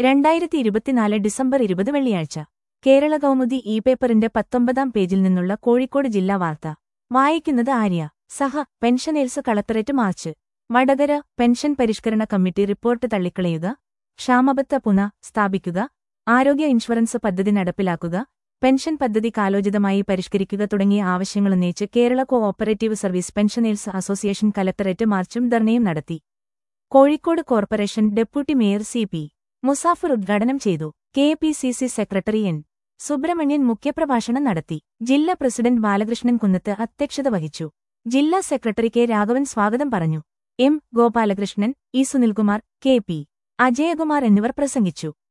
രണ്ടായിരത്തി ഇരുപത്തിനാല് ഡിസംബർ ഇരുപത് വെള്ളിയാഴ്ച കേരള കൗമുദി ഇ പേപ്പറിന്റെ പത്തൊമ്പതാം പേജിൽ നിന്നുള്ള കോഴിക്കോട് ജില്ലാ വാർത്ത വായിക്കുന്നത് ആര്യ സഹ pensioners collectorate march Vadakara pension പരിഷ്കരണ കമ്മിറ്റി റിപ്പോർട്ട് തള്ളിക്കളയുക ക്ഷാമബത്ത പുന സ്ഥാപിക്കുക ആരോഗ്യ ഇൻഷുറൻസ് പദ്ധതി നടപ്പിലാക്കുക പെൻഷൻ പദ്ധതി കാലോചിതമായി പരിഷ്കരിക്കുക തുടങ്ങിയ ആവശ്യങ്ങളുന്നയിച്ച് Kerala co operative service pensioners association collectorate മാർച്ചും ധർണയും നടത്തി Kozhikode corporation deputy mayor C P Muzaffar ഉദ്ഘാടനം ചെയ്തു K P C C secretary N Subrahmanyan മുഖ്യപ്രഭാഷണം നടത്തി ജില്ലാ പ്രസിഡന്റ് ബാലകൃഷ്ണൻ കുന്നത്ത് അധ്യക്ഷത വഹിച്ചു ജില്ലാ സെക്രട്ടറി കെ രാഘവൻ സ്വാഗതം പറഞ്ഞു M Gopalakrishnan E Sunilkumar K P Ajayakumar എന്നിവർ പ്രസംഗിച്ചു